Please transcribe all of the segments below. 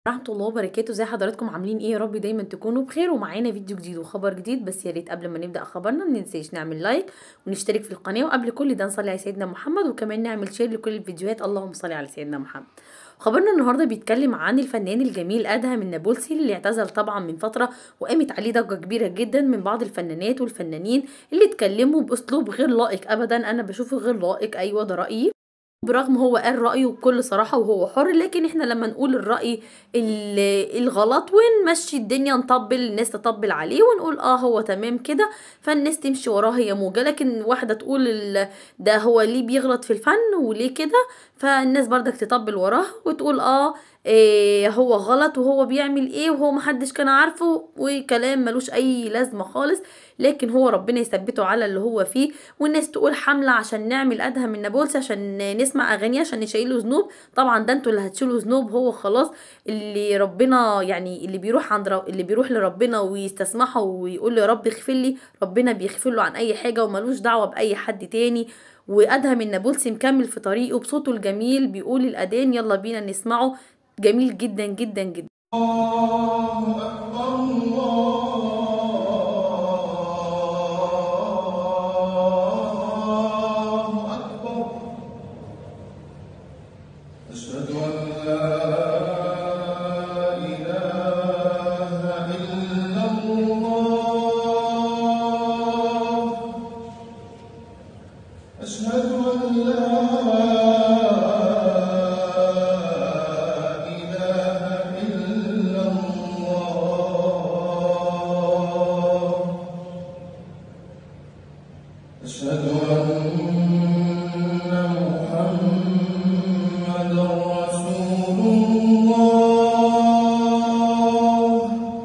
ورحمة الله وبركاته ازي حضراتكم عاملين ايه يا رب دايما تكونوا بخير ومعانا فيديو جديد وخبر جديد بس يا ريت قبل ما نبدا خبرنا ما ننساش نعمل لايك ونشترك في القناه وقبل كل ده نصلي على سيدنا محمد وكمان نعمل شير لكل الفيديوهات اللهم صل على سيدنا محمد خبرنا النهارده بيتكلم عن الفنان الجميل ادهم النابلسي اللي اعتزل طبعا من فتره وقامت عليه ضجه كبيره جدا من بعض الفنانات والفنانين اللي اتكلموا باسلوب غير لائق ابدا انا بشوفه غير لائق ايوه ده رايي برغم هو قال رأيه بكل صراحة وهو حر لكن احنا لما نقول الرأي الغلط ونمشي الدنيا نطبل الناس تطبل عليه ونقول اه هو تمام كده فالناس تمشي وراه هي موجة لكن واحدة تقول ده هو ليه بيغلط في الفن وليه كده فالناس بردك تطبل وراه وتقول اه إيه هو غلط وهو بيعمل ايه وهو محدش كان عارفه وكلام ملوش اي لازمة خالص لكن هو ربنا يثبته على اللي هو فيه والناس تقول حملة عشان نعمل ادهم النابلسي عشان نسمع اغانيه عشان نشيله ذنوب طبعا ده انتوا اللي هتشيلوا ذنوب هو خلاص اللي ربنا يعني اللي بيروح عند رب اللي بيروح لربنا ويستسمحه ويقول له يا رب اغفر لي ربنا بيغفر له عن اي حاجة وملوش دعوة باي حد تاني وادهم النابلسي مكمل في طريقه بصوته الجميل بيقول الاذان يلا بينا نسمعه جميل جدا جدا جدا الله أكبر الله أكبر أشهد أن لا إله إلا الله أشهد أن لا إله إلا الله أشهد أن محمدا رسول الله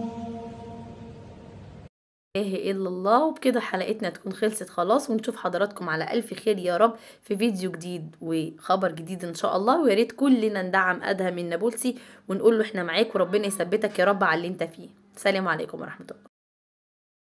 اله الا الله وبكده حلقتنا تكون خلصت خلاص ونشوف حضراتكم على الف خير يا رب في فيديو جديد وخبر جديد ان شاء الله ويا ريت كلنا ندعم ادهم النابلسي ونقول له احنا معاك وربنا يثبتك يا رب على اللي انت فيه سلام عليكم ورحمه الله